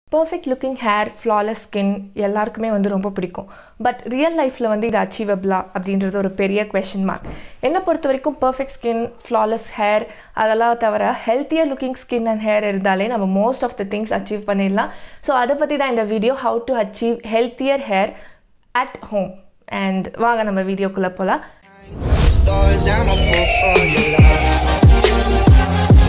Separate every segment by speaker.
Speaker 1: Perfect looking hair flawless skin எல்லாருக்குமே வந்து ரொம்ப பிடிக்கும் பட் ரியல் லைஃப்பில் வந்து இது அச்சீவபிளா அப்படின்றது ஒரு பெரிய கொஷின் மார்க் என்னை பொறுத்த வரைக்கும் பர்ஃபெக்ட் ஸ்கின் ஃப்ளாலெஸ் ஹேர் அதெல்லாம் தவிர healthier looking skin and hair இருந்தாலே நம்ம most of the things achieve பண்ணிடலாம் ஸோ அதை பற்றி தான் இந்த video how to achieve healthier hair at home and வாங்க நம்ம வீடியோக்குள்ளே போகலாம்
Speaker 2: Stars, I'm a fool for your love.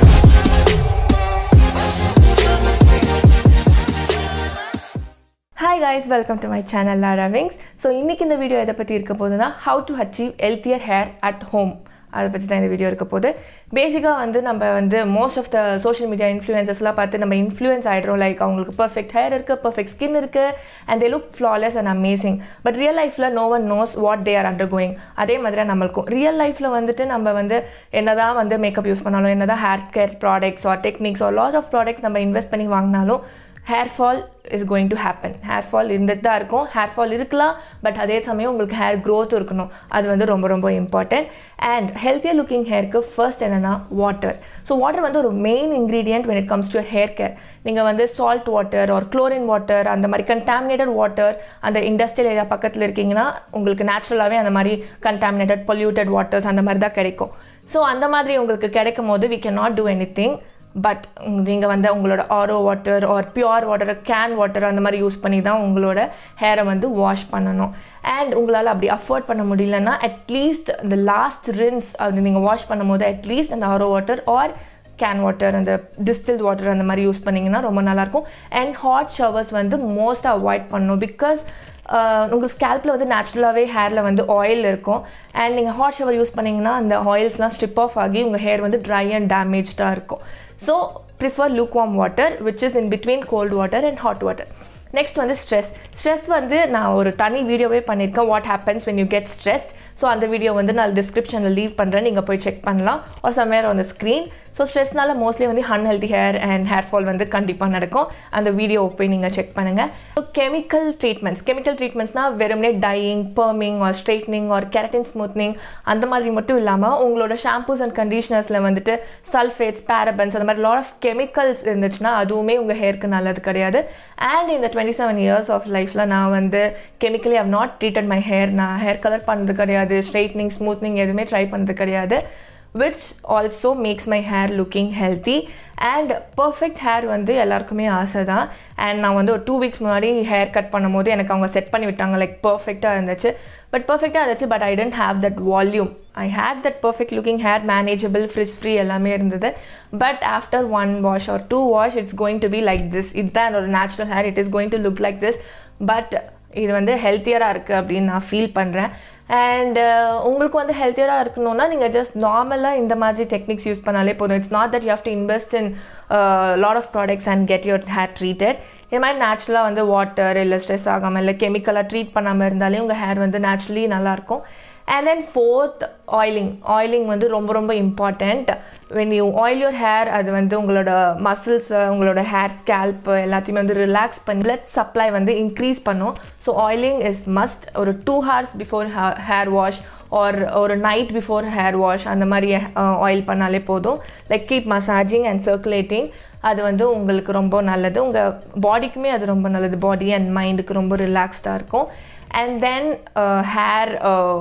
Speaker 1: Hi guys welcome to my channel Laura wings so இன்றைக்கி இந்த வீடியோ எதை பற்றி இருக்க போகுதுன்னா how to achieve healthier hair at home அதை பற்றி தான் இந்த வீடியோ இருக்க போகுது பேசிக்காக வந்து நம்ம வந்து most of the social media இன்ஃப்ளூயன்சஸ்லாம் பார்த்து நம்ம இன்ஃப்ளூயன்ஸ் ஆகிடுறோம் லைக் அவங்களுக்கு பர்ஃபெக்ட் ஹேர் இருக்குது பர்ஃபெக்ட் ஸ்கின் இருக்குது and they look flawless and amazing but real லைஃப்பில் no one knows what they are undergoing அதே மாதிரி தான் நம்மளுக்கும் ரியல் லைஃப்பில் வந்துட்டு நம்ம வந்து என்னதான் வந்து மேக்கப் யூஸ் பண்ணாலும் என்னதான் hair care products or techniques or lots of products நம்ம இன்வெஸ்ட் பண்ணி வாங்கினாலும் hair fall is going to happen hair fall இருந்துட்டு தான் இருக்கும் ஹேர் ஃபால் இருக்கலாம் பட் அதே சமயம் உங்களுக்கு ஹேர் க்ரோத் இருக்கணும் அது வந்து ரொம்ப ரொம்ப இம்பார்ட்டன்ட் அண்ட் ஹெல்த்தியர் லுக்கிங் ஹேருக்கு ஃபர்ஸ்ட் என்னென்னா வாட்டர் ஸோ வாட்டர் வந்து ஒரு main ingredient when it comes to hair care நீங்கள் வந்து சால்ட் வாட்டர் ஒரு குளோரின் வாட்டர் அந்த மாதிரி கண்டாமினேட்டட் வாட்டர் அந்த இண்டஸ்ட்ரியல் ஏரியா பக்கத்தில் இருக்கீங்கன்னா உங்களுக்கு நேச்சுரலாகவே அந்த மாதிரி கண்டாமினேட்டட் பொல்யூட்டட் வாட்டர்ஸ் அந்த மாதிரி தான் கிடைக்கும் ஸோ அந்த மாதிரி உங்களுக்கு கிடைக்கும் போது we can not do anything but நீங்கள் வந்து உங்களோட RO water or pure water can water அந்த மாதிரி யூஸ் பண்ணி தான் உங்களோட ஹேரை வந்து வாஷ் பண்ணணும் அண்ட் உங்களால் அப்படி அஃபோர்ட் பண்ண முடியலன்னா அட்லீஸ்ட் இந்த லாஸ்ட் ரின்ஸ் அது நீங்கள் வாஷ் பண்ணும்போது அட்லீஸ்ட் அந்த RO water or can water அந்த டிஸ்டில்ட் வாட்டர் அந்த மாதிரி யூஸ் பண்ணிங்கன்னா ரொம்ப நல்லாயிருக்கும் அண்ட் ஹாட் ஷவர்ஸ் வந்து மோஸ்ட் அவாய்ட் பண்ணணும் பிகாஸ் உங்கள் ஸ்கேல்பில் வந்து நேச்சுரலாகவே ஹேரில் வந்து ஆயில் இருக்கும் அண்ட் நீங்கள் ஹாட் ஷவர் யூஸ் பண்ணிங்கன்னா அந்த ஆயில்ஸ்லாம் ஸ்ட்ரிப் ஆஃப் ஆகி உங்கள் ஹேர் வந்து ட்ரை அண்ட் டேமேஜ்டாக இருக்கும் so prefer look warm water which is in between cold water and hot water next வந்து ஸ்ட்ரெஸ் ஸ்ட்ரெஸ் வந்து நான் ஒரு தனி வீடியோவே பண்ணியிருக்கேன் what happens when you get stressed so அந்த வீடியோ வந்து நான் டிஸ்கிரிப்ஷனில் லீவ் பண்ணுறேன் நீங்கள் போய் செக் பண்ணலாம் ஒரு சமயம் ஆன் த ஸ்க்ரீன் ஸோ ஸ்ட்ரெஸ்னால மோஸ்ட்லி வந்து unhealthy hair and hair fall வந்து கண்டிப்பாக நடக்கும் அந்த வீடியோ போய் நீங்கள் செக் பண்ணுங்கள் ஸோ கெமிக்கல் ட்ரீட்மெண்ட்ஸ் கெமிக்கல் ட்ரீட்மெண்ட்ஸ்னால் வெறுமனே dyeing perming or straightening or keratin smoothening அந்த மாதிரி மட்டும் இல்லாமல் உங்களோட ஷாம்பூஸ் அண்ட் கண்டிஷனர்ஸில் வந்துட்டு சல்ஃபேட்ஸ் பேரபன்ஸ் அந்த மாதிரி லாட் ஆஃப் கெமிக்கல்ஸ் இருந்துச்சுன்னா அதுவுமே உங்கள் ஹேருக்கு நல்லது கிடையாது அண்ட் இந்த டுவெண்ட்டி செவன் இயர்ஸ் ஆஃப் லைஃப்பில் நான் வந்து chemically have not treated my hair நான் ஹேர் கலர் பண்ணது கிடையாது ஸ்ட்ரைட்னிங் ஸ்மூத்னிங் எதுவுமே ட்ரை பண்ணது கிடையாது which also makes my hair looking healthy and perfect hair வந்து எல்லாருக்குமே ஆசை தான் அண்ட் நான் வந்து ஒரு டூ வீக்ஸ் முன்னாடி ஹேர் கட் பண்ணும்போது எனக்கு அவங்க செட் பண்ணி விட்டாங்க லைக் பர்ஃபெக்டாக இருந்துச்சு பட் பர்ஃபெக்டாக இருந்துச்சு but I didn't have that volume I had that perfect looking hair manageable frizz free எல்லாமே இருந்தது but after one wash or two wash it's going to be like this இதுதான் என்னோட natural hair it is going to look like this but இது வந்து ஹெல்த்தியராக இருக்குது அப்படின்னு நான் feel பண்ணுறேன் அண்ட் உங்களுக்கு வந்து ஹெல்த்தியராக இருக்கணும்னா நீங்கள் ஜஸ்ட் நார்மலாக இந்த மாதிரி டெக்னிக்ஸ் யூஸ் பண்ணாலே போதும் it's not that you have to invest in lot of products and get your hair treated இது மாதிரி நேச்சுரலாக வந்து வாட்டர் இல்லை ஸ்ட்ரெஸ் ஆகாமல் இல்லை கெமிக்கலாக ட்ரீட் பண்ணாமல் இருந்தாலே உங்கள் ஹேர் வந்து நேச்சுரலி நல்லாயிருக்கும் and then fourth oiling oiling வந்து ரொம்ப ரொம்ப important when you oil your hair அது வந்து உங்களோட மசில்ஸ் உங்களோட ஹேர் ஸ்கேல்ப் எல்லாத்தையுமே வந்து ரிலாக்ஸ் பண்ணி பிளட் சப்ளை வந்து இன்க்ரீஸ் பண்ணும் ஸோ ஆயிலிங் இஸ் மஸ்ட் ஒரு two hours before hair wash or ஒரு நைட் பிஃபோர் ஹேர் வாஷ் அந்த மாதிரி ஆயில் பண்ணாலே போதும் like keep massaging and circulating அது வந்து உங்களுக்கு ரொம்ப நல்லது உங்கள் பாடிக்குமே அது ரொம்ப நல்லது பாடி அண்ட் மைண்டுக்கு ரொம்ப ரிலாக்ஸ்டாக இருக்கும் and then hair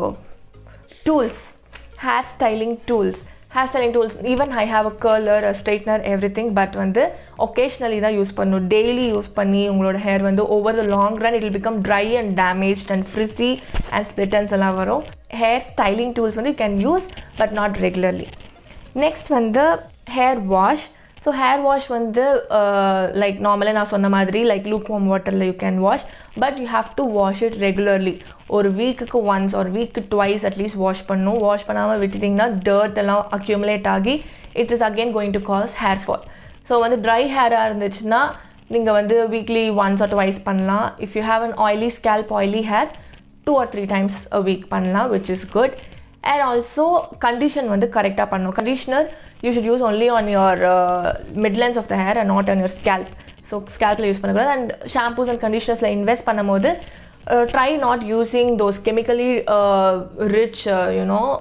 Speaker 1: tools hair styling tools hair styling tools even I have a curler straightener everything but வந்து ஒகேஷ்னலி தான் யூஸ் பண்ணணும் டெய்லி யூஸ் பண்ணி உங்களோட ஹேர் வந்து over the long run it will become dry and damage and frizzy and split ends எல்லாம் வரும் hair styling tools வந்து you can use but not regularly next வந்து hair wash so hair wash வந்து like நார்மலாக நான் சொன்ன மாதிரி லைக் லூக் வார்ம் வாட்டரில் you can wash but you have to wash it regularly ஒரு வீக்குக்கு ஒன்ஸ் ஒரு வீக்கு ட்வைஸ் அட்லீஸ்ட் வாஷ் பண்ணணும் வாஷ் பண்ணாமல் விட்டுட்டிங்கன்னா டர்ட் எல்லாம் அக்யூமுலேட் ஆகி it is again going to cause hair fall so வந்து ட்ரை ஹேராக இருந்துச்சுன்னா நீங்கள் வந்து வீக்லி ஒன்ஸ் ஆர் ட்வைஸ் பண்ணலாம் if you have an oily scalp oily hair two or three times a week பண்ணலாம் which is good and also condition வந்து கரெக்டாக பண்ணணும் conditioner you should use only on your mid lengths of the hair and not on your scalp so ஸ்கேல்பில் use பண்ணக்கூடாது and shampoos and கண்டிஷனர்ஸில் invest பண்ணும்போது try not using those chemically rich you know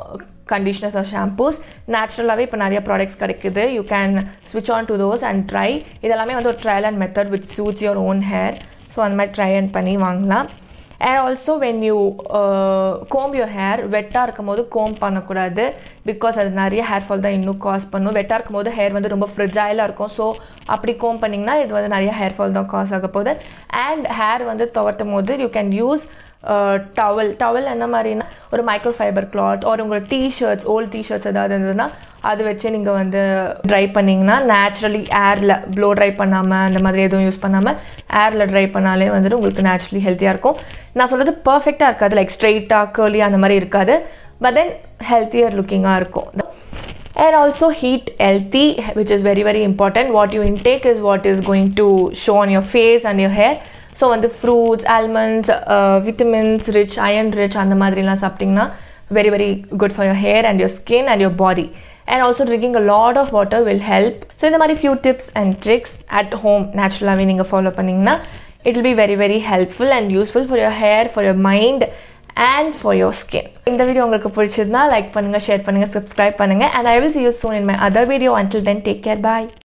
Speaker 1: conditioners or shampoos நேச்சுரலாகவே இப்போ நிறைய products கிடைக்குது you can ஸ்விட்ச் on to those and try இதெல்லாமே வந்து ஒரு trial and method with suits your own hair so அந்த மாதிரி ட்ரை அண்ட் பண்ணி வாங்கலாம் and also when you comb your hair வெட்டாக இருக்கும் போது கோம் பண்ணக்கூடாது பிகாஸ் அது நிறைய ஹேர் ஃபால் தான் இன்னும் காஸ் பண்ணும் வெட்டாக இருக்கும் போது ஹேர் வந்து ரொம்ப ஃப்ரிஜைலாக இருக்கும் ஸோ அப்படி கோம் பண்ணிங்கன்னா இது வந்து நிறைய ஹேர் ஃபால் தான் காஸ் ஆக போகுது அண்ட் ஹேர் வந்து துவட்டும் போது you can use towel towel என்ன மாதிரினா ஒரு மைக்ரோ ஃபைபர் கிளாத் ஒரு உங்களோட டிஷர்ட்ஸ் ஓல்ட் டிஷர்ட்ஸ் ஏதாவது இருந்ததுன்னா அது வச்சு நீங்கள் வந்து ட்ரை பண்ணிங்கன்னா நேச்சுரலி ஏரில் ப்ளோ ட்ரை பண்ணாமல் அந்த மாதிரி எதுவும் யூஸ் பண்ணாமல் ஏரில் ட்ரை பண்ணாலே வந்துட்டு உங்களுக்கு நேச்சுரலி ஹெல்த்தியாக இருக்கும் நான் சொல்கிறது பர்ஃபெக்டாக இருக்காது லைக் ஸ்ட்ரெயிட்டாக கேர்லி அந்த மாதிரி இருக்காது பட் தென் ஹெல்த்தியர் லுக்கிங்காக இருக்கும் and also heat healthy which is very very important what you intake is what is going to show on your face and your hair so வந்து fruits almonds vitamins rich iron rich அந்த மாதிரிலாம் சாப்பிட்டிங்கன்னா very very good for your hair and your skin and your body and also drinking a lot of water will help so இந்த மாதிரி few tips and tricks at home நேச்சுரலாகவே நீங்கள் follow பண்ணிங்கன்னா it will be very very helpful and useful for your hair for your mind and for your skin இந்த video உங்களுக்கு பிடிச்சிருந்தா like பண்ணுங்கள் share பண்ணுங்கள் சப்ஸ்கிரைப் பண்ணுங்கள் and I will see you soon in my other video until then take care bye